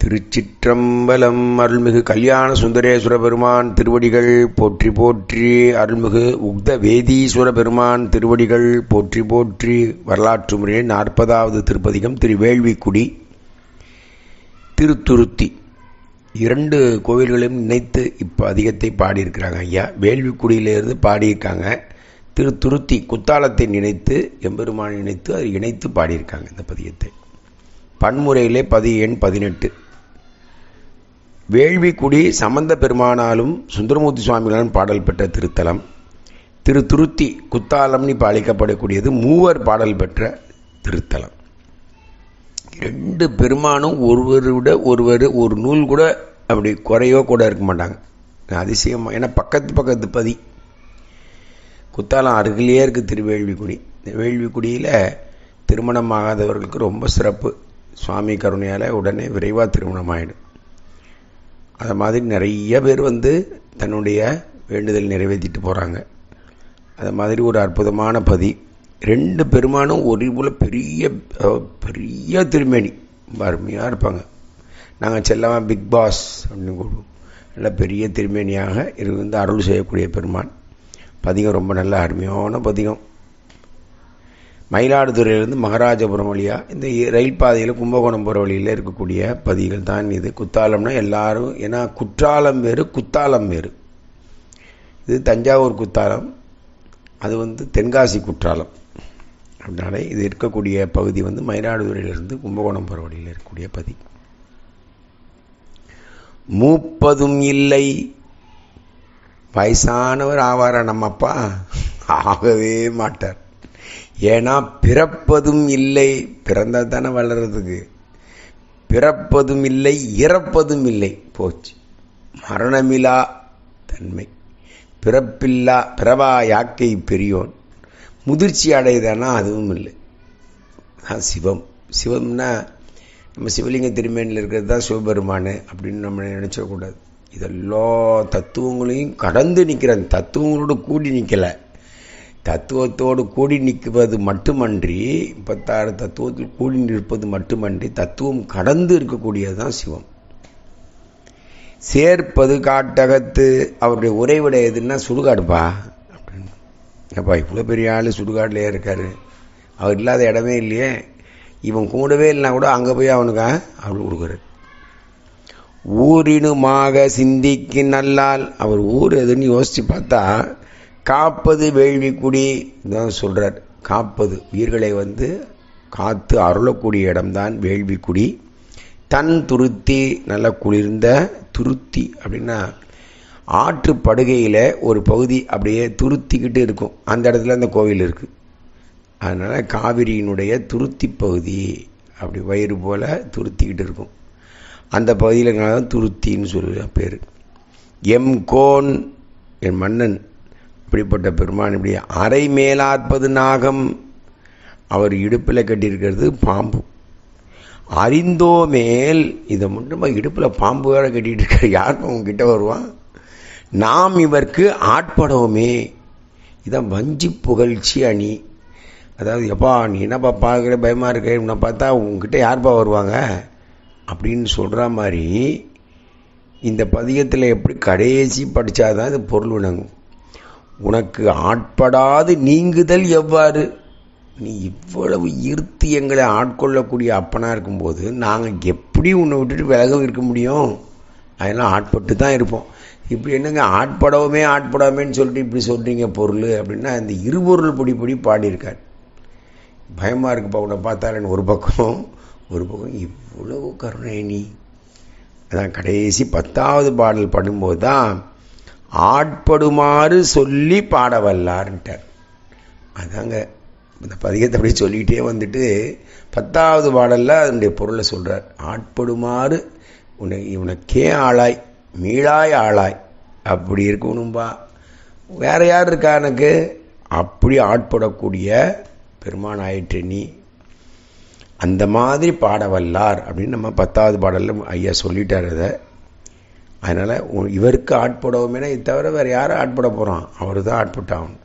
திருச்சிற்றம்பலம் அருள்மிகு கல்யாண சுந்தரேஸ்வர பெருமான் திருவடிகள் போற்றி போற்றி அருள்மிகு உக்த வேதீஸ்வர பெருமான் திருவடிகள் போற்றி போற்றி வரலாற்று முறையே நாற்பதாவது திருப்பதிகம் திருவேள்விக்குடி திருத்துருத்தி இரண்டு கோவில்களையும் இணைத்து இப்போ அதிகத்தை பாடியிருக்கிறாங்க ஐயா வேள்விக்குடியிலிருந்து பாடியிருக்காங்க திருத்துருத்தி குத்தாலத்தை நினைத்து எம்பெருமான் இணைத்து அதை இணைத்து பாடியிருக்காங்க இந்த பதிகத்தை பன்முறையிலே பதி எண் பதினெட்டு வேள்விக்குடி சம்பந்த பெருமானாலும் சுந்தரமூர்த்தி சுவாமிகளாலும் பாடல் பெற்ற திருத்தலம் திரு துருத்தி குத்தாலம்னு இப்போ அழைக்கப்படக்கூடியது மூவர் பாடல் பெற்ற திருத்தலம் ரெண்டு பெருமானும் ஒருவரை விட ஒருவர் ஒரு நூல் கூட அப்படி குறையோ கூட இருக்க மாட்டாங்க அதிசயமாக ஏன்னா பக்கத்து பக்கத்து பதி குத்தாலம் அருகிலேயே இருக்குது திருவேள்விக்குடி இந்த வேள்விக்குடியில் திருமணம் ஆகாதவர்களுக்கு ரொம்ப சிறப்பு சுவாமி கருணையால் உடனே விரைவாக திருமணம் ஆகிடும் அது மாதிரி நிறைய பேர் வந்து தன்னுடைய வேண்டுதல் நிறைவேற்றிட்டு போகிறாங்க அது மாதிரி ஒரு அற்புதமான பதி ரெண்டு பெருமானும் ஒரு போல பெரிய பெரிய திருமேனி ரொம்ப அருமையாக இருப்பாங்க நாங்கள் செல்லமாக பிக் பாஸ் அப்படின்னு கூடுவோம் நல்ல பெரிய திருமேனியாக இருந்து அருள் செய்யக்கூடிய பெருமான் பதிகம் ரொம்ப நல்ல அருமையான பதிகம் மயிலாடுதுறையிலேருந்து மகாராஜபுரம் வழியாக இந்த ரயில் பாதையில் கும்பகோணம் போகிற வழியில் இருக்கக்கூடிய பதிகள் தான் இது குத்தாலம்னா எல்லாரும் ஏன்னா குற்றாலம் வேறு குத்தாலம் வேறு இது தஞ்சாவூர் குத்தாலம் அது வந்து தென்காசி குற்றாலம் அதனால இது இருக்கக்கூடிய பகுதி வந்து மயிலாடுதுறையிலிருந்து கும்பகோணம் போகிற வழியில் இருக்கக்கூடிய பதி மூப்பதும் இல்லை வயசானவர் ஆவாரா நம்ம அப்பா ஆகவே மாட்டார் ஏன்னா பிறப்பதும் இல்லை பிறந்தா தானே வளர்றதுக்கு பிறப்பதும் இல்லை இறப்பதும் இல்லை போச்சு மரணமிலா தன்மை பிறப்பில்லா பிறவா யாக்கை பெரியோன் முதிர்ச்சி அடையுதானா அதுவும் இல்லை சிவம் சிவம்னா நம்ம சிவலிங்க திருமேனில் இருக்கிறது தான் சிவபெருமானு அப்படின்னு நம்ம நினச்சிடக்கூடாது இதெல்லாம் தத்துவங்களையும் கடந்து நிற்கிறாங்க தத்துவங்களோடு கூடி நிற்கலை தத்துவத்தோடு கூடி நிற்குவது மட்டுமன்றி முப்பத்தாறு தத்துவத்தில் கூடி நிற்பது மட்டுமன்றி தத்துவம் கடந்து இருக்கக்கூடியது தான் சிவம் சேர்ப்பது காட்டகத்து அவருடைய உறைவிட எதுன்னா சுடுகாடுப்பா அப்படின்னு அப்பா இவ்வளோ பெரிய ஆள் சுடுகாட்டிலே இருக்காரு அவர் இல்லாத இடமே இல்லையே இவன் கூடவே இல்லைனா கூட அங்கே போய் அவனுக்கு அவள் கொடுக்குறாரு ஊரினுமாக சிந்திக்கு நல்லால் அவர் ஊர் எதுன்னு யோசித்து பார்த்தா காப்பது வேள்விக்குடி தான் சொல்கிறார் காப்பது உயிர்களை வந்து காத்து அருளக்கூடிய இடம்தான் வேள்விக்குடி தன் துருத்தி நல்ல குளிர்ந்த துருத்தி அப்படின்னா ஆற்று படுகையில் ஒரு பகுதி அப்படியே துருத்திக்கிட்டு இருக்கும் அந்த இடத்துல அந்த கோவில் இருக்குது அதனால் காவிரியினுடைய துருத்தி பகுதி அப்படி வயிறு போல் துருத்திக்கிட்டு இருக்கும் அந்த பகுதியில் தான் துருத்தின்னு சொல்லி பேர் எம் கோன் என் மன்னன் இப்படிப்பட்ட பெருமான் இப்படி அரை மேலாற்பது நாகம் அவர் இடுப்பில் கட்டியிருக்கிறது பாம்பு அறிந்தோ மேல் இதை மட்டும் இடுப்பில் பாம்பு வேற கட்டிட்டு இருக்க யாருக்கும் உங்ககிட்ட வருவான் நாம் இவருக்கு ஆட்படவுமே இதான் வஞ்சி புகழ்ச்சி அணி அதாவது எப்பா நீ என்னப்பா பார்க்குற பயமாக இருக்க உன்னை பார்த்தா உங்ககிட்ட யார்ப்பா வருவாங்க அப்படின்னு சொல்கிற மாதிரி இந்த பதிகத்தில் எப்படி கடைசி படித்தாதான் இது பொருள் விளங்கும் உனக்கு ஆட்படாது நீங்குதல் எவ்வாறு நீ இவ்வளவு ஈர்த்து எங்களை ஆட்கொள்ளக்கூடிய அப்பனாக இருக்கும்போது நாங்கள் எப்படி உன்னை விட்டுட்டு விலகம் இருக்க முடியும் அதெல்லாம் ஆட்பட்டு தான் இருப்போம் இப்படி என்னங்க ஆட்படவுமே ஆட்படாமேன்னு சொல்லிட்டு இப்படி சொல்கிறீங்க பொருள் அப்படின்னா இந்த இருபொருள் பொடி பொடி பாடியிருக்கார் பயமாக இருக்குப்பா உன்னை பார்த்தாலேன்னு ஒரு பக்கம் ஒரு பக்கம் இவ்வளவு கருணை நீ அதான் கடைசி பத்தாவது பாடல் படும்போது தான் ஆட்படுமாறு சொல்லி பாட வல்லார்ன்ட்டார் அதாங்க இந்த பதிகத்தை அப்படியே சொல்லிக்கிட்டே வந்துட்டு பத்தாவது பாடலில் அதனுடைய பொருளை சொல்கிறார் ஆட்படுமாறு உன்னை உனக்கே ஆளாய் மீளாய் ஆளாய் அப்படி இருக்கணும்பா வேற யார் இருக்கா எனக்கு அப்படி ஆட்படக்கூடிய பெருமான் ஆயிற்று நீ அந்த மாதிரி பாட வல்லார் அப்படின்னு நம்ம பத்தாவது பாடலில் ஐயா சொல்லிட்டார் அதை அதனால் இவருக்கு ஆட்படவுமே இது தவிர வேறு யாரும் ஆட்பட போகிறான் அவர் தான் ஆட்பட்டாகணும்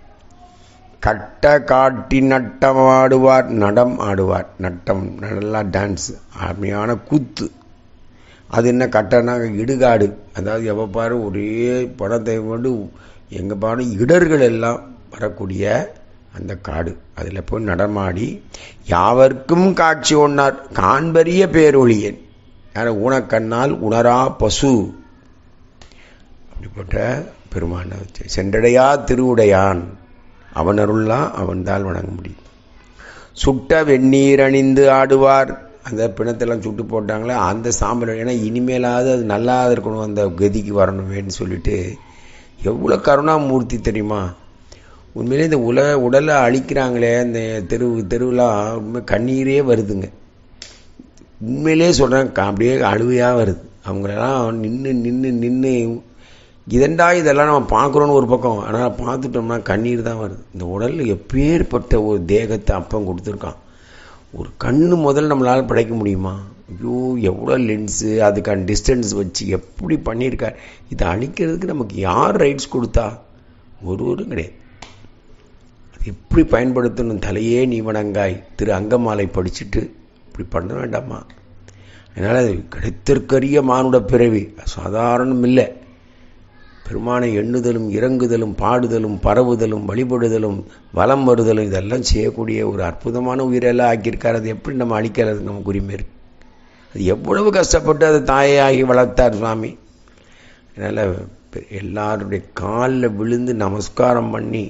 கட்ட காட்டி நட்டம் ஆடுவார் நடம் ஆடுவார் நட்டம் நல்லா டான்ஸ் அருமையான கூத்து அது என்ன கட்டணா இடுகாடு அதாவது எப்போ பாரு ஒரே பணத்தை கொண்டு எங்கே பாரு இடர்கள் எல்லாம் வரக்கூடிய அந்த காடு அதில் போய் நடமாடி யாவர்க்கும் காட்சி ஒன்னார் காண்பரிய பேரொழியன் யார ஊனக்கண்ணால் உணரா பசு அப்படிப்பட்ட பெருமான சென்றடையா திருவுடையான் அவன் அருள்லாம் அவன்தால் வணங்க முடியும் சுட்ட வெந்நீர் அணிந்து ஆடுவார் அந்த பிணத்தெல்லாம் சுட்டு போட்டாங்களே அந்த சாம்பல் ஏன்னா இனிமேலாவது அது நல்லா இருக்கணும் அந்த கதிக்கு வரணுமேன்னு சொல்லிட்டு எவ்வளோ கருணாமூர்த்தி தெரியுமா உண்மையிலே இந்த உல உடலை அழிக்கிறாங்களே இந்த தெரு தெருவெலாம் உண்மை கண்ணீரே வருதுங்க உண்மையிலே சொல்கிறேன் அப்படியே அழுவையாக வருது அவங்களெல்லாம் நின்று நின்று நின்று இதண்டா இதெல்லாம் நம்ம பார்க்குறோன்னு ஒரு பக்கம் ஆனால் பார்த்துட்டோம்னா கண்ணீர் தான் வருது இந்த உடல் எப்பேற்பட்ட ஒரு தேகத்தை அப்பம் கொடுத்துருக்கான் ஒரு கண்ணு முதல் நம்மளால் படைக்க முடியுமா ஐயோ எவ்வளோ லென்ஸு அதுக்கான டிஸ்டன்ஸ் வச்சு எப்படி பண்ணியிருக்கார் இதை அழிக்கிறதுக்கு நமக்கு யார் ரைட்ஸ் கொடுத்தா ஒருவரும் கிடையாது அது எப்படி பயன்படுத்தணும் தலையே நீ வணங்காய் திரு அங்கமாலை படிச்சுட்டு இப்படி பண்ண வேண்டாமா அதனால் அது கிடைத்திற்கரிய மானுட பிறவி சாதாரணம் இல்லை பெருமானை எண்ணுதலும் இறங்குதலும் பாடுதலும் பரவுதலும் வழிபடுதலும் வலம் வருதலும் இதெல்லாம் செய்யக்கூடிய ஒரு அற்புதமான உயிரெல்லாம் ஆக்கியிருக்கார் அது எப்படி நம்ம அழிக்கிறது நமக்கு உரிமை இருக்கு அது எவ்வளவு கஷ்டப்பட்டு அதை தாயாகி வளர்த்தார் சுவாமி அதனால் எல்லாருடைய காலில் விழுந்து நமஸ்காரம் பண்ணி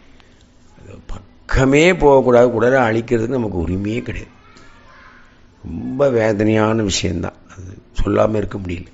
பக்கமே போகக்கூடாது உடலை அழிக்கிறதுக்கு நமக்கு உரிமையே கிடையாது ரொம்ப வேதனையான விஷயந்தான் அது சொல்லாமல் இருக்க முடியல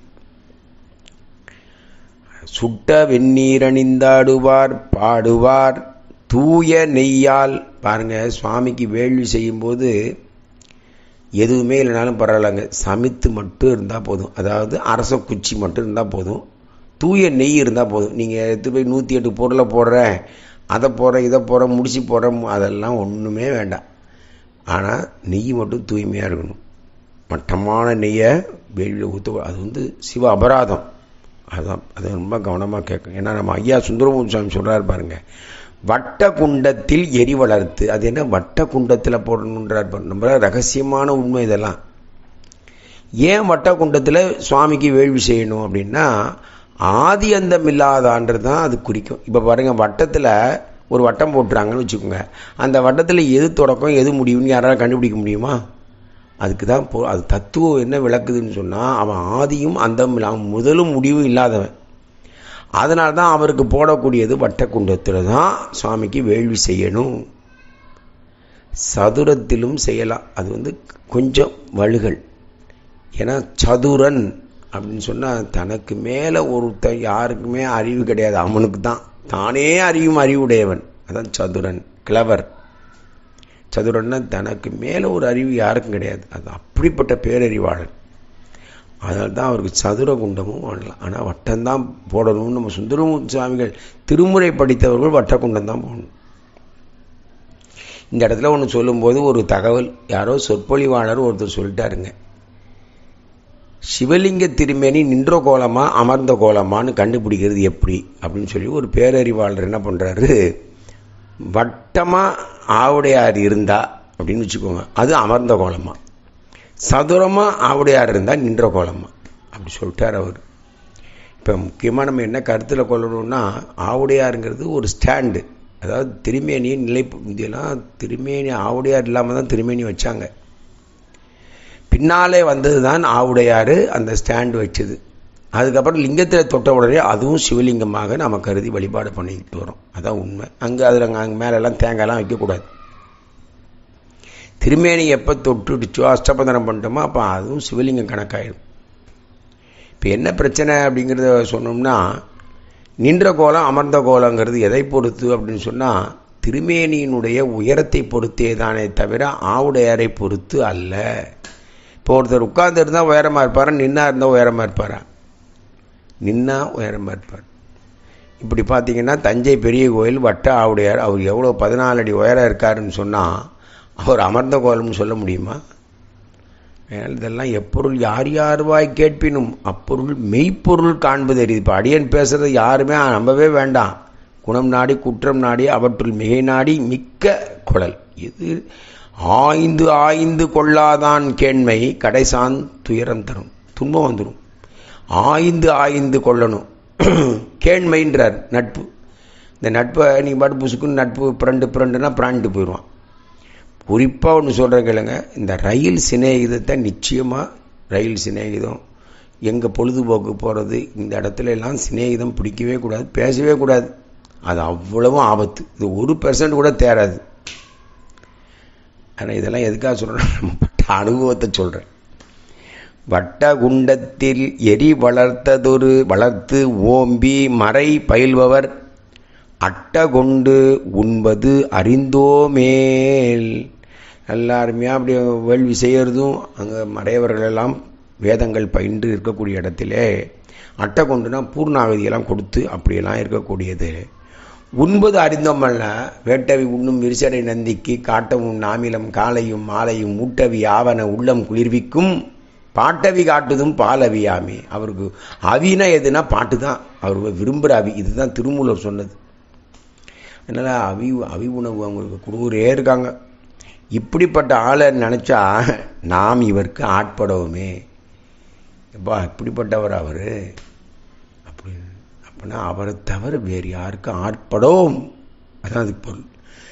சுட்ட வெந்நீரணிந்தாடுவார் பாடுவார் தூய நெய்யால் பாருங்க சுவாமிக்கு வேள்வி செய்யும்போது எதுவுமே இல்லைனாலும் பரவாயில்லைங்க சமைத்து மட்டும் இருந்தால் போதும் அதாவது அரச குச்சி மட்டும் இருந்தால் போதும் தூய நெய் இருந்தால் போதும் நீங்கள் எடுத்து போய் நூற்றி எட்டு பொருளை போடுறேன் அதை போடுறேன் இதை போடுறேன் முடிச்சு போடுறேன் அதெல்லாம் ஒன்றுமே வேண்டாம் ஆனால் நெய் மட்டும் தூய்மையாக இருக்கணும் மட்டமான நெய்யை வேள்வியில் ஊற்ற அது வந்து சிவ அபராதம் அதுதான் அது ரொம்ப கவனமாக கேட்கும் ஏன்னா நம்ம ஐயா சுந்தரமூர்த்தி சுவாமி சொல்கிறார் பாருங்க வட்ட குண்டத்தில் எரி வளர்த்து அது என்ன வட்ட குண்டத்தில் போடணுன்றார் நம்ம ரகசியமான உண்மை இதெல்லாம் ஏன் வட்ட குண்டத்தில் சுவாமிக்கு வேள்வி செய்யணும் அப்படின்னா ஆதி அந்தம் இல்லாதான்றது தான் அது குறிக்கும் இப்போ பாருங்கள் வட்டத்தில் ஒரு வட்டம் போட்டுறாங்கன்னு வச்சுக்கோங்க அந்த வட்டத்தில் எது தொடக்கம் எது முடிவுன்னு யாராவது கண்டுபிடிக்க முடியுமா அதுக்கு தான் போ அது தத்துவம் என்ன விளக்குதுன்னு சொன்னால் அவன் ஆதியும் அந்தம் இல்லாமல் முதலும் முடிவும் இல்லாதவன் அதனால தான் அவருக்கு போடக்கூடியது வட்டக்குண்டத்தில் தான் சுவாமிக்கு வேள்வி செய்யணும் சதுரத்திலும் செய்யலாம் அது வந்து கொஞ்சம் வழுகள் ஏன்னா சதுரன் அப்படின்னு சொன்னால் தனக்கு மேலே ஒருத்தன் யாருக்குமே அறிவு கிடையாது அவனுக்கு தான் தானே அறிவும் அறிவுடையவன் அதான் சதுரன் கிளவர் சதுரன்னா தனக்கு மேலே ஒரு அறிவு யாருக்கும் கிடையாது அது அப்படிப்பட்ட பேரறிவாளன் அதனால தான் அவருக்கு சதுர குண்டமும் வாழலாம் ஆனால் வட்டம்தான் போடணும்னு நம்ம சுந்தரமூர்த்தி சுவாமிகள் திருமுறை படித்தவர்கள் வட்டக்குண்டம் தான் போடணும் இந்த இடத்துல ஒன்று சொல்லும்போது ஒரு தகவல் யாரோ சொற்பொழிவாளர் ஒருத்தர் சொல்லிட்டாருங்க சிவலிங்க திருமேனி நின்ற கோலமா அமர்ந்த கோலமான்னு கண்டுபிடிக்கிறது எப்படி அப்படின்னு சொல்லி ஒரு பேரறிவாளர் என்ன பண்ணுறாரு வட்டமாக ஆவுடையார் இருந்தா அப்படின்னு வச்சுக்கோங்க அது அமர்ந்த கோலமா சதுரமாக ஆவுடையார் இருந்தால் நின்ற கோலமா அப்படி சொல்லிட்டார் அவர் இப்போ முக்கியமாக நம்ம என்ன கருத்தில் கொள்ளணும்னா ஆவுடையாருங்கிறது ஒரு ஸ்டாண்டு அதாவது திருமேனியை நிலை இதெல்லாம் திருமேனி ஆவுடையார் இல்லாமல் தான் திருமேனி வச்சாங்க பின்னாலே வந்தது தான் ஆவுடையார் அந்த ஸ்டாண்டு வச்சது அதுக்கப்புறம் லிங்கத்தில் தொட்ட உடனே அதுவும் சிவலிங்கமாக நம்ம கருதி வழிபாடு பண்ணிக்கிட்டு வரோம் அதான் உண்மை அங்கே அதில் அங்கே மேலெல்லாம் தேங்காய்லாம் வைக்கக்கூடாது திருமேனி எப்போ தொட்டுடுச்சோ அஷ்டபந்தனம் பண்ணிட்டோமோ அப்போ அதுவும் சிவலிங்கம் கணக்காயிடும் இப்போ என்ன பிரச்சனை அப்படிங்கிறத சொன்னோம்னா நின்ற கோலம் அமர்ந்த கோலங்கிறது எதை பொறுத்து அப்படின்னு சொன்னால் திருமேனியினுடைய உயரத்தை பொறுத்தே தானே தவிர ஆவுடையாரை பொறுத்து அல்ல இப்போ ஒருத்தர் உட்கார்ந்து இருந்தால் உயரமாக இருப்பாரா நின்னா இருந்தால் உயரமாக இருப்பாரா நின்னா உயரமாக இருப்பார் இப்படி பார்த்தீங்கன்னா தஞ்சை பெரிய கோயில் வட்ட ஆவுடையார் அவர் எவ்வளோ பதினாலு அடி உயரம் இருக்காருன்னு சொன்னால் அவர் அமர்ந்த கோலம்னு சொல்ல முடியுமா இதெல்லாம் எப்பொருள் யார் யார்வாய் கேட்பினும் அப்பொருள் மெய்ப்பொருள் காண்பது அறியுது இப்போ அடியன் பேசுறது யாருமே நம்பவே வேண்டாம் குணம் நாடி குற்றம் நாடி அவற்றுள் மிகை நாடி மிக்க குழல் இது ஆய்ந்து ஆய்ந்து கொள்ளாதான் கேண்மை கடைசான் துயரம் தரும் துன்பம் வந்துடும் ஆய்ந்து ஆய்ந்து கொள்ளணும் கேண்மைன்றார் நட்பு இந்த நட்பை நீங்கள் பாட்டு புசுக்குன்னு நட்பு பிரண்டு பிரண்டுனா பிராண்டு போயிடுவான் குறிப்பாக ஒன்று சொல்கிறேன் கேளுங்க இந்த ரயில் சிநேகிதத்தை நிச்சயமாக ரயில் சிநேகிதம் எங்கே பொழுதுபோக்கு போகிறது இந்த இடத்துல எல்லாம் சிநேகிதம் பிடிக்கவே கூடாது பேசவே கூடாது அது அவ்வளவும் ஆபத்து இது ஒரு பெர்சன்ட் கூட தேராது ஆனால் இதெல்லாம் எதுக்காக சொல்கிறேன் நம்ம பட்ட அனுபவத்தை சொல்கிறேன் வட்ட குண்டத்தில் எரி வளர்த்ததொரு வளர்த்து ஓம்பி மறை பயில்பவர் அட்ட கொண்டு உண்பது அறிந்தோமேல் நல்லா அருமையாக அப்படி வேள்வி செய்கிறதும் அங்கே மறையவர்களெல்லாம் வேதங்கள் பயின்று இருக்கக்கூடிய இடத்திலே அட்டை கொண்டுனா பூர்ணாகதியெல்லாம் கொடுத்து அப்படியெல்லாம் இருக்கக்கூடியது உண்பது அறிந்தோமல்ல வேட்டவி உண்ணும் விரிசடை நந்திக்கு காட்டவும் நாமிலம் காலையும் மாலையும் மூட்டவி ஆவன உள்ளம் குளிர்விக்கும் பாட்டவி காட்டுதும் பாலவியாமே அவருக்கு அவினா எதுனா பாட்டு தான் அவர் விரும்புகிற அவி இதுதான் திருமூலர் சொன்னது அதனால் அவி அவி உணவு அவங்களுக்கு கொடுக்குறே இருக்காங்க இப்படிப்பட்ட ஆளை நினச்சா நாம் இவருக்கு ஆட்படவுமே எப்பா இப்படிப்பட்டவர் அவர் அப்படி அப்படின்னா அவரை தவிர வேறு யாருக்கும் ஆட்படவும் அதான் அதுக்கு பொருள்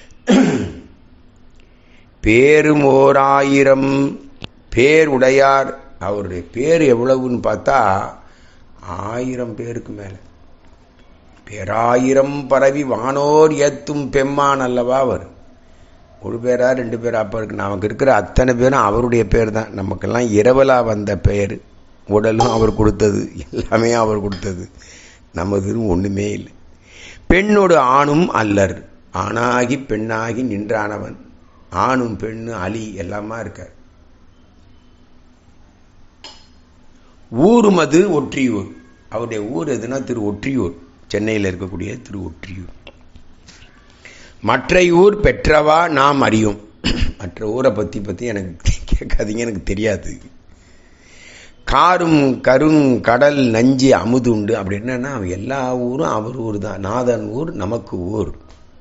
பேரும் ஓர் ஆயிரம் பேர் உடையார் அவருடைய பேர் எவ்வளவுன்னு பார்த்தா ஆயிரம் பேருக்கு மேலே பேராயிரம் பரவி வானோர் ஏத்தும் பெம்மான் அல்லவா அவர் ஒரு பேரா ரெண்டு பேரா அப்போ இருக்கு நமக்கு இருக்கிற அத்தனை பேரும் அவருடைய பேர் தான் நமக்கெல்லாம் இரவலா வந்த பெயர் உடலும் அவர் கொடுத்தது எல்லாமே அவர் கொடுத்தது நமது ஒன்றுமே இல்லை பெண்ணோடு ஆணும் அல்லர் ஆணாகி பெண்ணாகி நின்றானவன் ஆணும் பெண்ணு அலி எல்லாமா இருக்கார் ஊரும் அது ஒற்றியூர் அவருடைய ஊர் எதுனா திரு ஒற்றியூர் சென்னையில் இருக்கக்கூடிய திரு ஒற்றியூர் மற்ற ஊர் பெற்றவா நாம் அறியும் மற்ற ஊரை பற்றி பற்றி எனக்கு கேட்காதீங்க எனக்கு தெரியாது காரும் கருங் கடல் நஞ்சு அமுது உண்டு அப்படி என்னன்னா எல்லா ஊரும் அவர் ஊர் தான் நாதன் ஊர் நமக்கு ஊர்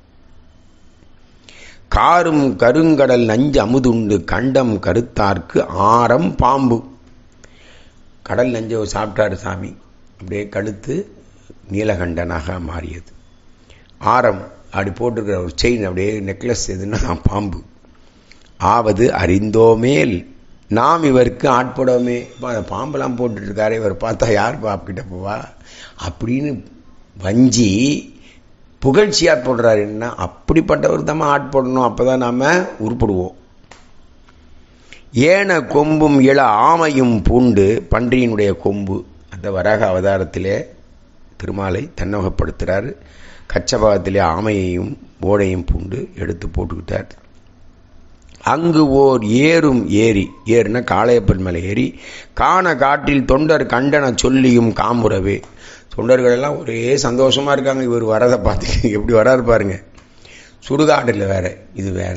காரும் கருங்கடல் நஞ்சு அமுதுண்டு கண்டம் கருத்தார்க்கு ஆரம் பாம்பு கடல் நஞ்சை சாப்பிட்டாரு சாமி அப்படியே கழுத்து நீலகண்டனாக மாறியது ஆரம் அப்படி போட்டிருக்கிற ஒரு செயின் அப்படியே நெக்லஸ் எதுன்னா பாம்பு ஆவது அறிந்தோமேல் நாம் இவருக்கு ஆட்படவுமே பாம்பெல்லாம் போட்டுருக்காரு இவர் பார்த்தா யார் பாப்பிட்ட போவா அப்படின்னு வஞ்சி புகழ்ச்சியார் போடுறாரு என்ன அப்படிப்பட்டவர் தான் ஆட்படணும் அப்பதான் நாம உருப்படுவோம் ஏன கொம்பும் இள ஆமையும் பூண்டு பன்றியினுடைய கொம்பு அந்த வராக அவதாரத்திலே திருமாலை தன்னகப்படுத்துகிறார் கச்சபாகத்திலே ஆமையையும் ஓடையும் பூண்டு எடுத்து போட்டுக்கிட்டார் அங்கு ஓர் ஏறும் ஏரி ஏறுனா காளையப்பன் மேலே ஏறி காண காட்டில் தொண்டர் கண்டன சொல்லியும் காமுறவே தொண்டர்கள் எல்லாம் ஒரே சந்தோஷமா இருக்காங்க இவர் வரதை பார்த்து எப்படி வராரு பாருங்க சுடுகாட்டில் வேற இது வேற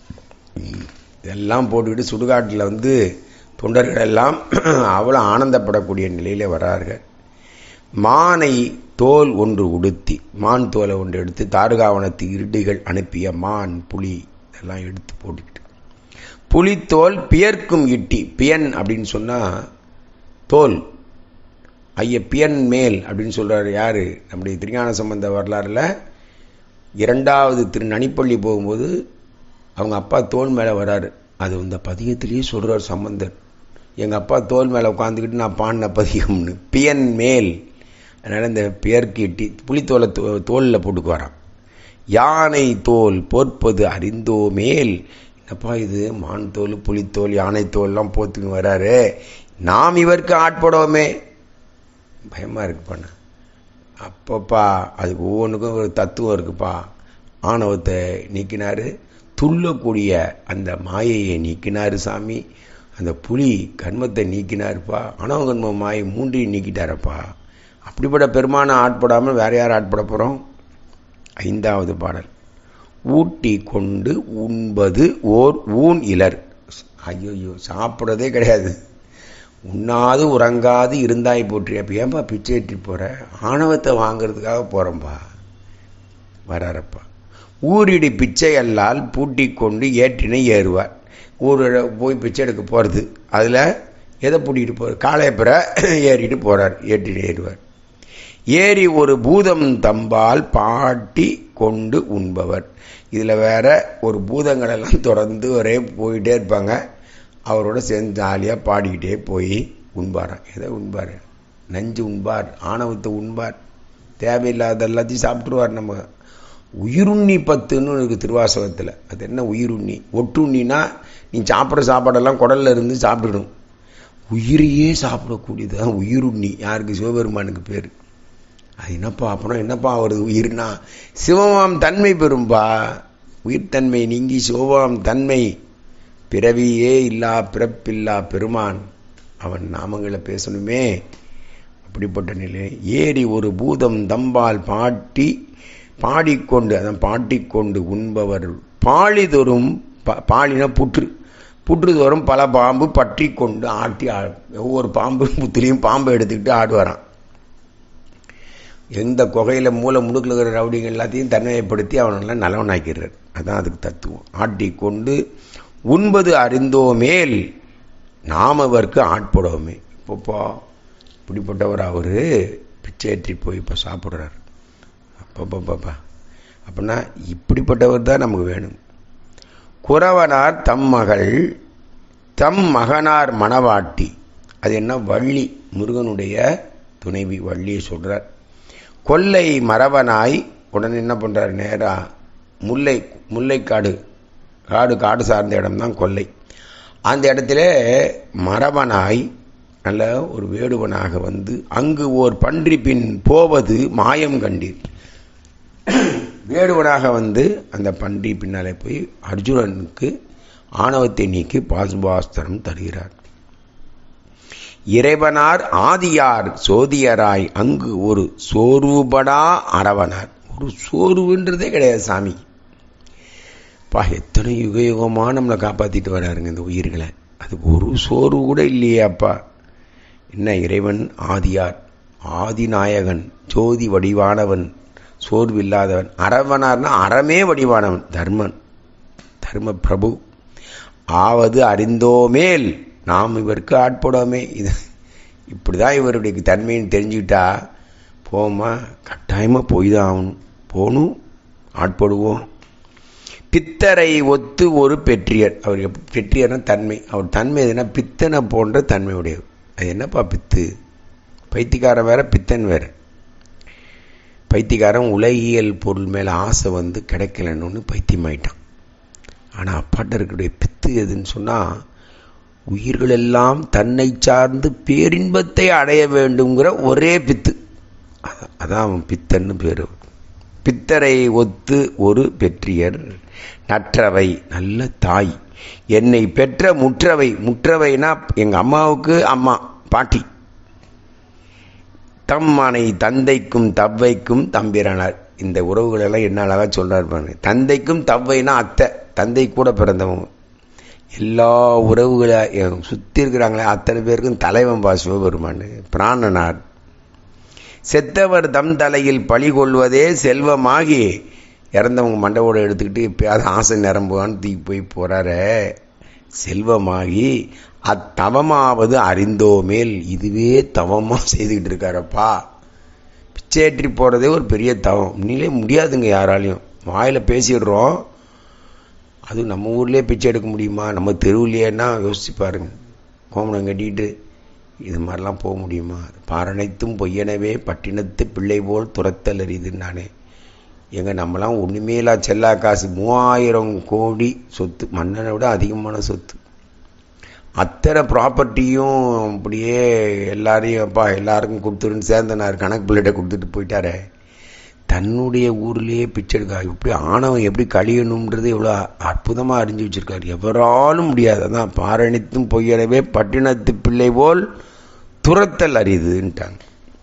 இதெல்லாம் போட்டுக்கிட்டு சுடுகாட்டில் வந்து தொண்டர்கள் எல்லாம் அவ்வளோ ஆனந்தப்படக்கூடிய நிலையில வரார்கள் மானை தோல் ஒன்று உடுத்தி மான் தோலை ஒன்று எடுத்து தாருகாவனத்து இருடிகள் அனுப்பிய மான் புலி இதெல்லாம் எடுத்து போட்டுக்கிட்டு புலித்தோல் பியர்க்கும் இட்டி பியன் அப்படின்னு சொன்னா தோல் ஐய பியன் மேல் அப்படின்னு சொல்றாரு யாரு நம்முடைய திருஞான சம்பந்த வரலாறுல இரண்டாவது திரு நனிப்பள்ளி போகும்போது அவங்க அப்பா தோல் மேலே வராரு அது இந்த பதிகத்திலேயே சொல்றார் சம்பந்தர் எங்கள் அப்பா தோல் மேலே உட்காந்துக்கிட்டு நான் பாடின பதிகம்னு பியன் மேல் அதனால் இந்த பியர்க்கு இட்டி புலித்தோலை தோலில் போட்டுக்கு வரான் யானை தோல் போற்பது அறிந்தோ மேல் என்னப்பா இது மான் தோல் புலித்தோல் யானை தோல்லாம் போத்துக்கு வராரு நாம் இவருக்கு ஆட்படுவோமே பயமா இருக்குப்பாண்ணா அப்பப்பா அதுக்கு ஒவ்வொன்றுக்கும் ஒரு தத்துவம் இருக்குப்பா ஆணவத்தை நீக்கினாரு துள்ளக்கூடிய அந்த மாயையை நீக்கினாரு சாமி அந்த புலி கண்மத்தை நீக்கினாருப்பா அணவ கண்ம மாயை மூன்றையும் நீக்கிட்டாரப்பா அப்படிப்பட்ட பெருமான ஆட்படாமல் வேற யார் ஆட்பட போகிறோம் ஐந்தாவது பாடல் ஊட்டி கொண்டு உண்பது ஓர் ஊன் இலர் ஐயோ சாப்பிட்றதே கிடையாது உண்ணாது உறங்காது இருந்தாய் போற்றி அப்போ ஏன்பா பிச்சை ஏற்றி போகிற ஆணவத்தை வாங்கிறதுக்காக போகிறோம்ப்பா வராரப்பா ஊரிடி பிச்சை அல்லால் பூட்டி கொண்டு ஏற்றினை ஏறுவார் ஊரில் போய் பிச்சை எடுக்க போகிறது அதில் எதை பூட்டிட்டு போறார் காளையப்புற ஏறிட்டு போறார் ஏற்றிட்டு ஏறுவார் ஏறி ஒரு பூதம் தம்பால் பாட்டி கொண்டு உண்பவர் இதில் வேற ஒரு பூதங்களெல்லாம் தொடர்ந்து ஒரே போயிட்டே இருப்பாங்க அவரோட சேர்ந்து ஜாலியாக பாடிக்கிட்டே போய் உண்பாராம் எதை உண்பார் நஞ்சு உண்பார் ஆணவத்தை உண்பார் தேவையில்லாத எல்லாத்தையும் சாப்பிட்ருவார் நம்ம உயிருண்ணி பத்துன்னு இருக்கு திருவாசகத்தில் அது என்ன உயிருண்ணி ஒட்டுண்ணினா நீ சாப்பிட்ற சாப்பாடெல்லாம் குடல்ல இருந்து சாப்பிடணும் உயிரையே சாப்பிடக்கூடியது தான் உயிருண்ணி யாருக்கு சிவபெருமானுக்கு பேர் அது என்னப்பா அப்புறம் என்னப்பா வருது உயிர்னா சிவமாம் தன்மை பெறும்பா உயிர்த்தன்மை நீங்கி சிவமாம் தன்மை பிறவியே இல்லா பிறப்பில்லா பெருமான் அவன் நாமங்களை பேசணுமே அப்படிப்பட்ட நிலை ஏறி ஒரு பூதம் தம்பால் பாட்டி பாடிக்கொண்டு அதான் பாட்டிக்கொண்டு உண்பவர் பாழிதொரும் பாலின புற்று புற்று தோறும் பல பாம்பு பற்றி கொண்டு ஆட்டி ஆ ஒவ்வொரு பாம்பு புத்திலையும் பாம்பை எடுத்துக்கிட்டு ஆடுவாராம் எந்த குகையில் மூளை முடுக்கில் இருக்கிற ரவுடிங்க எல்லாத்தையும் தன்மையப்படுத்தி அவனெல்லாம் நலவனாக்கிறார் அதான் அதுக்கு தத்துவம் ஆட்டி கொண்டு உண்பது அறிந்தோமேல் நாம் அவருக்கு ஆட்படுவோமே இப்போப்பா இப்படிப்பட்டவர் அவர் பிச்சையற்றி போய் இப்போ சாப்பிட்றாரு அப்பப்பப்பா அப்படின்னா இப்படிப்பட்டவர் தான் நமக்கு வேணும் குறவனார் தம் மகள் தம் மகனார் மணவாட்டி அது என்ன வள்ளி முருகனுடைய துணைவி வள்ளியை சொல்றார் கொல்லை மரவனாய் உடனே என்ன பண்றார் நேரா முல்லை முல்லைக்காடு காடு காடு சார்ந்த இடம் தான் கொல்லை அந்த இடத்துல மரவனாய் நல்ல ஒரு வேடுவனாக வந்து அங்கு ஓர் பன்றி பின் போவது மாயம் கண்டீர் வேடுவனாக வந்து அந்த பன்றி பின்னாலே போய் அர்ஜுனனுக்கு ஆணவத்தை நீக்கி பாசுபாஸ்திரம் தருகிறார் இறைவனார் ஆதியார் சோதியராய் அங்கு ஒரு சோர்வுபடா அரவனார் ஒரு சோர்வுன்றதே கிடையாது சாமி பா எத்தனை யுக யுகமா நம்மளை காப்பாத்திட்டு வராருங்க இந்த உயிர்களை அது ஒரு சோர்வு கூட இல்லையே அப்பா என்ன இறைவன் ஆதியார் ஆதிநாயகன் ஜோதி வடிவானவன் சோர்வு இல்லாதவன் அரவனார்னா அறமே வடிவானவன் தர்மன் தர்ம பிரபு ஆவது அறிந்தோமேல் நாம் இவருக்கு ஆட்படாமே இது இப்படிதான் இவருடைய தன்மைன்னு தெரிஞ்சுக்கிட்டா போமா கட்டாயமாக போய் தான் ஆகணும் போகணும் ஆட்படுவோம் பித்தரை ஒத்து ஒரு பெற்றியர் அவர் பெற்றியர்னா தன்மை அவர் தன்மை எதுனா பித்தனை போன்ற தன்மையுடையவர் அது என்னப்பா பித்து பைத்தியக்காரன் வேற பித்தன் வேற பைத்தியக்காரன் உலகியல் பொருள் மேலே ஆசை வந்து கிடைக்கலன்னு பைத்தியமாயிட்டான் ஆனால் அப்பாட்ட இருக்கக்கூடிய பித்து எதுன்னு சொன்னால் உயிர்கள் எல்லாம் தன்னை சார்ந்து பேரின்பத்தை அடைய வேண்டுங்கிற ஒரே பித்து அதான் அவன் பித்தன்னு பேர் பித்தரை ஒத்து ஒரு பெற்றியர் நற்றவை நல்ல தாய் என்னை பெற்ற முற்றவை முற்றவைனா எங்கள் அம்மாவுக்கு அம்மா பாட்டி தம்மனை தந்தைக்கும் தவ்வைக்கும் தம்பிரானார் இந்த உறவுகளெல்லாம் என்ன அழகா சொல்றாரு பாருங்க தந்தைக்கும் தவ்வைனா அத்தை தந்தை கூட பிறந்தவங்க எல்லா உறவுகளை சுற்றி இருக்கிறாங்களே அத்தனை பேருக்கும் தலைவன் பா சிவபெருமான் பிராணனார் செத்தவர் தம் தலையில் பழி கொள்வதே செல்வமாகி இறந்தவங்க மண்டவோட எடுத்துக்கிட்டு எப்பயாவது ஆசை நிரம்புவான்னு தூக்கி போய் போறாரு செல்வமாகி அத்தவமாவது அறிந்தோமேல் இதுவே தவமா செய்துக்கிட்டு இருக்காரப்பா பிச்சையேற்றி போறதே ஒரு பெரிய தவம் உண்மையிலே முடியாதுங்க யாராலையும் வாயில பேசிடுறோம் அது நம்ம ஊர்லேயே பிச்சை எடுக்க முடியுமா நம்ம தெருவுலையேன்னா யோசிச்சு பாருங்க கோமணம் கட்டிட்டு இது மாதிரிலாம் போக முடியுமா பாரணைத்தும் பொய்யனவே பட்டினத்து பிள்ளை போல் துரத்தல் அறிதுன்னு நானே எங்க நம்மலாம் ஒண்ணுமே இல்லா செல்லா காசு மூவாயிரம் கோடி சொத்து மன்னனை விட அதிகமான சொத்து அத்தனை ப்ராப்பர்ட்டியும் அப்படியே எல்லாரையும் அப்பா எல்லாருக்கும் கொடுத்துருன்னு சேர்ந்தனார் கணக்கு பிள்ளைகிட்ட கொடுத்துட்டு போயிட்டாரே தன்னுடைய ஊர்லேயே பிச்சை எடுக்கா எப்படி ஆணவம் எப்படி கழியணுன்றது எவ்வளோ அற்புதமாக அறிஞ்சு வச்சிருக்காரு எவராலும் முடியாது அதான் பாரணித்தும் பொய்யனவே பட்டினத்து பிள்ளை போல் துரத்தல் அறியுதுன்ட்டாங்க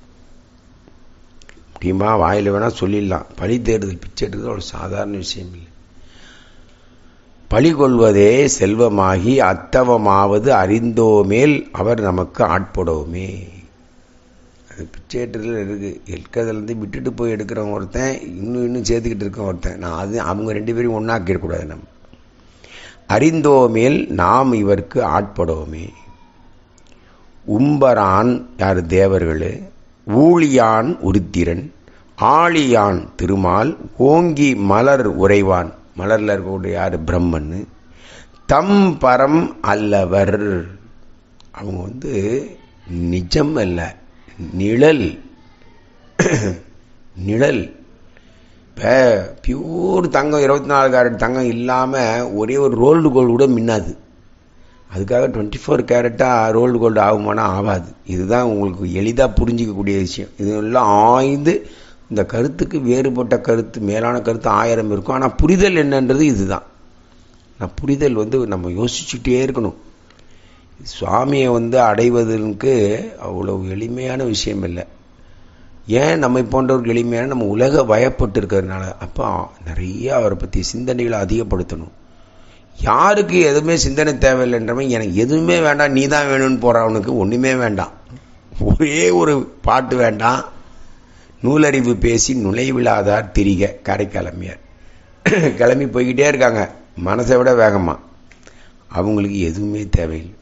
முடியுமா வாயில் வேணால் சொல்லிடலாம் பழி தேடுதல் பிச்சை எடுக்கிறது ஒரு சாதாரண விஷயம் இல்லை பழி கொள்வதே செல்வமாகி அத்தவமாவது அறிந்தோமேல் அவர் நமக்கு ஆட்படவுமே அது பிச்சையேற்றத்தில் இருக்கு இருக்கிறதுலேருந்து விட்டுட்டு போய் எடுக்கிறவங்க ஒருத்தன் இன்னும் இன்னும் சேர்த்துக்கிட்டு இருக்க ஒருத்தன் நான் அது அவங்க ரெண்டு பேரும் ஒன்றாக்கிடக்கூடாது நம்ம அறிந்தோமேல் நாம் இவருக்கு ஆட்படவுமே உம்பரான் யார் தேவர்கள் ஊழியான் உருத்திரன் ஆழியான் திருமால் ஓங்கி மலர் உறைவான் மலர்ல இருக்கக்கூடிய யார் பிரம்மன் தம் பரம் அல்லவர் அவங்க வந்து நிஜம் அல்ல நிழல் நிழல் இப்போ பியூர் தங்கம் இருபத்தி நாலு கேரட் தங்கம் இல்லாமல் ஒரே ஒரு ரோல்டு கோல்டு கூட மின்னாது அதுக்காக டுவெண்ட்டி ஃபோர் கேரட்டாக ரோல்டு கோல்டு ஆகுமானா ஆகாது இதுதான் உங்களுக்கு எளிதாக புரிஞ்சிக்கக்கூடிய விஷயம் இதெல்லாம் ஆய்ந்து இந்த கருத்துக்கு வேறுபட்ட கருத்து மேலான கருத்து ஆயிரம் இருக்கும் ஆனால் புரிதல் என்னன்றது இதுதான் நான் புரிதல் வந்து நம்ம யோசிச்சுட்டே இருக்கணும் சுவாமியை வந்து அடைவதற்கு அவ்வளவு எளிமையான விஷயம் இல்லை ஏன் நம்மை போன்றவர்கள் எளிமையான நம்ம உலக வயப்பட்டு இருக்கிறதுனால அப்போ நிறைய அவரை பற்றி சிந்தனைகளை அதிகப்படுத்தணும் யாருக்கு எதுவுமே சிந்தனை தேவையில்லைன்றவன் எனக்கு எதுவுமே வேண்டாம் நீ தான் வேணும்னு போகிறவனுக்கு ஒன்றுமே வேண்டாம் ஒரே ஒரு பாட்டு வேண்டாம் நூலறிவு பேசி நுழைவிழாதார் திரிக காரைக்கிழமையார் கிளம்பி போய்கிட்டே இருக்காங்க மனசை விட வேகமா அவங்களுக்கு எதுவுமே தேவையில்லை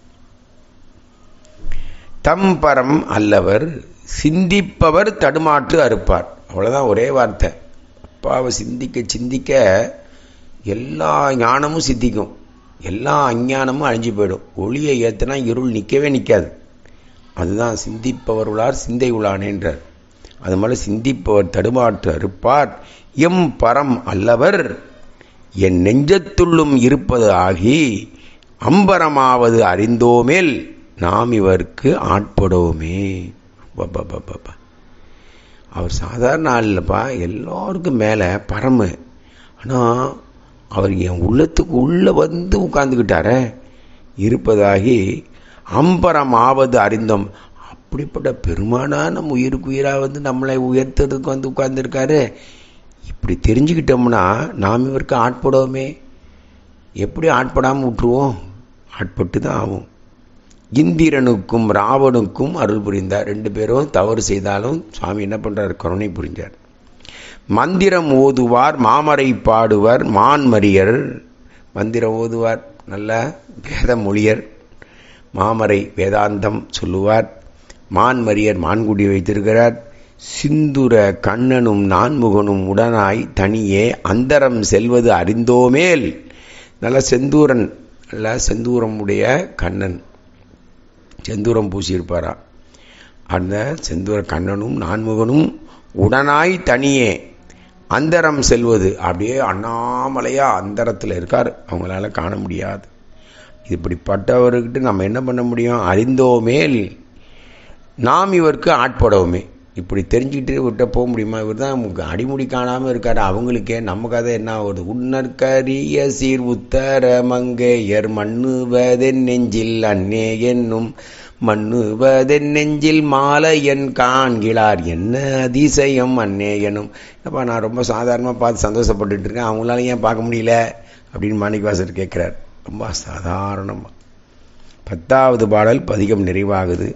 தம்பரம் அல்லவர் சிந்திப்பவர் தடுமாற்று அறுப்பார் அவ்வளோதான் ஒரே வார்த்தை அப்பாவை சிந்திக்க சிந்திக்க எல்லா ஞானமும் சித்திக்கும் எல்லா அஞ்ஞானமும் அழிஞ்சு போயிடும் ஒளியை ஏற்றினா இருள் நிற்கவே நிற்காது அதுதான் சிந்திப்பவர் உள்ளார் சிந்தை உள்ளானேன்றார் அது மாதிரி சிந்திப்பவர் தடுமாற்று அறுப்பார் எம் பரம் அல்லவர் என் நெஞ்சத்துள்ளும் இருப்பது ஆகி அம்பரமாவது அறிந்தோமேல் நாம் இவருக்கு ஆட்படுவோமே பாப்பா அவர் சாதாரண ஆள் இல்லைப்பா எல்லாருக்கும் மேலே பரமு ஆனால் அவர் என் உள்ளத்துக்கு உள்ளே வந்து உட்கார்ந்துக்கிட்டாரே இருப்பதாகி அம்பரம் ஆவது அறிந்தோம் அப்படிப்பட்ட பெருமானா நம்ம உயிருக்கு உயிராக வந்து நம்மளை உயர்த்துறதுக்கு வந்து உட்கார்ந்துருக்காரு இப்படி தெரிஞ்சுக்கிட்டோம்னா நாம் இவருக்கு ஆட்படுவோமே எப்படி ஆட்படாமல் விட்டுருவோம் ஆட்பட்டு தான் ஆகும் இந்திரனுக்கும் ராவனுக்கும் அருள் புரிந்தார் ரெண்டு பேரும் தவறு செய்தாலும் சுவாமி என்ன பண்றார் கருணை புரிஞ்சார் மந்திரம் ஓதுவார் மாமரை பாடுவர் மான்மரியர் மந்திரம் ஓதுவார் நல்ல வேத மொழியர் மாமரை வேதாந்தம் சொல்லுவார் மான்மரியர் மான்குடி வைத்திருக்கிறார் சிந்துர கண்ணனும் நான்முகனும் உடனாய் தனியே அந்தரம் செல்வது அறிந்தோமேல் நல்ல செந்தூரன் நல்ல செந்தூரம் உடைய கண்ணன் செந்தூரம் பூசியிருப்பாரா அந்த செந்தூர கண்ணனும் நான்முகனும் உடனாய் தனியே அந்தரம் செல்வது அப்படியே அண்ணாமலையா அந்தரத்தில் இருக்கார் அவங்களால காண முடியாது இப்படிப்பட்டவர்கிட்ட நம்ம என்ன பண்ண முடியும் அறிந்தோமேல் நாம் இவருக்கு ஆட்படவுமே இப்படி தெரிஞ்சுக்கிட்டு விட்ட போக முடியுமா இவர் தான் அடிமுடி காணாமல் இருக்காரு அவங்களுக்கே நம்ம கதை என்ன ஆகுது உன்னற்கரிய சீர் உத்தர மங்கையர் மண்ணுவதென் நெஞ்சில் அன்னே என்னும் மண்ணுவதென் நெஞ்சில் மாலை என் காண்கிறார் என்ன அதிசயம் அன்னே எனும் அப்பா நான் ரொம்ப சாதாரணமாக பார்த்து சந்தோஷப்பட்டுட்டு இருக்கேன் அவங்களால ஏன் பார்க்க முடியல அப்படின்னு மாணிக்கவாசர் கேட்குறார் ரொம்ப சாதாரணமாக பத்தாவது பாடல் பதிகம் நிறைவாகுது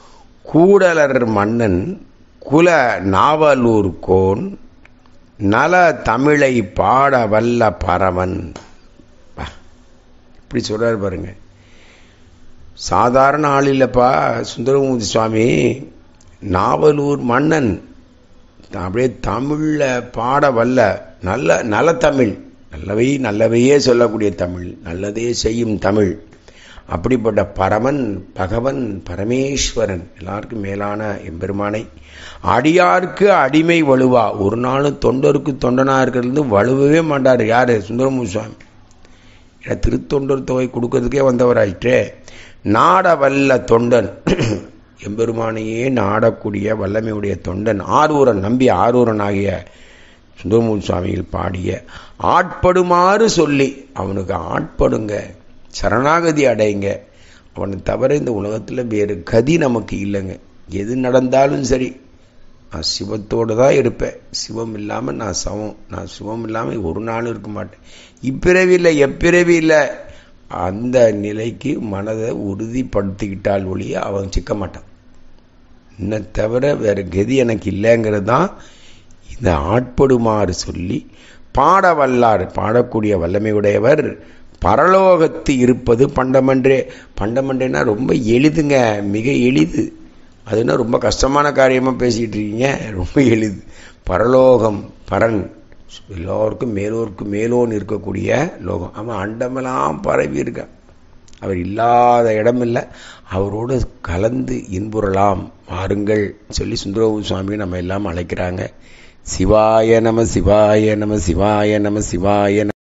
கூடலர் மன்னன் குல நாவலூர் கோன் நல தமிழை பாட வல்ல பரவன் இப்படி சொல்றாரு பாருங்க சாதாரண ஆள் இல்லைப்பா சுந்தரமூர்த்தி சுவாமி நாவலூர் மன்னன் அப்படியே தமிழில் பாட வல்ல நல்ல நல்ல தமிழ் நல்லவை நல்லவையே சொல்லக்கூடிய தமிழ் நல்லதே செய்யும் தமிழ் அப்படிப்பட்ட பரமன் பகவன் பரமேஸ்வரன் எல்லாருக்கும் மேலான எம்பெருமானை அடியாருக்கு அடிமை வலுவா ஒரு நாளும் தொண்டருக்கு தொண்டனா இருக்கிறது வலுவவே மாட்டார் யாரு சுந்தரமூர் சுவாமி ஏன்னா திருத்தொண்டர் தொகை கொடுக்கறதுக்கே வந்தவராயிற்றே நாட வல்ல தொண்டன் எம்பெருமானையே நாடக்கூடிய வல்லமையுடைய தொண்டன் ஆரூரன் நம்பி ஆரூரன் ஆகிய சுந்தரமூர் சுவாமிகள் பாடிய ஆட்படுமாறு சொல்லி அவனுக்கு ஆட்படுங்க சரணாகதி அடைங்க அவனை தவிர இந்த உலகத்தில் வேறு கதி நமக்கு இல்லைங்க எது நடந்தாலும் சரி நான் சிவத்தோடு தான் இருப்பேன் சிவம் இல்லாமல் நான் சவம் நான் சிவம் இல்லாமல் ஒரு நாளும் இருக்க மாட்டேன் இப்பிறவி இல்லை எப்பிறவி இல்லை அந்த நிலைக்கு மனதை உறுதிப்படுத்திக்கிட்டால் ஒழிய அவன் சிக்க மாட்டான் இன்னை தவிர வேற கதி எனக்கு இல்லைங்கிறது தான் இந்த ஆட்படுமாறு சொல்லி பாட வல்லார் பாடக்கூடிய வல்லமை உடையவர் பரலோகத்து இருப்பது பண்டமன்றே பண்டமன்றேன்னா ரொம்ப எளிதுங்க மிக எளிது அதுனா ரொம்ப கஷ்டமான காரியமாக பேசிக்கிட்டு இருக்கீங்க ரொம்ப எளிது பரலோகம் பரன் எல்லோருக்கும் மேலோருக்கும் மேலோன்னு இருக்கக்கூடிய லோகம் ஆமாம் அண்டமெல்லாம் பரவி இருக்க அவர் இல்லாத இடமில்லை அவரோடு கலந்து இன்புறலாம் வாருங்கள் சொல்லி சுந்தரபு சுவாமி நம்ம எல்லாம் அழைக்கிறாங்க சிவாய நம சிவாய நம சிவாய நம சிவாய நம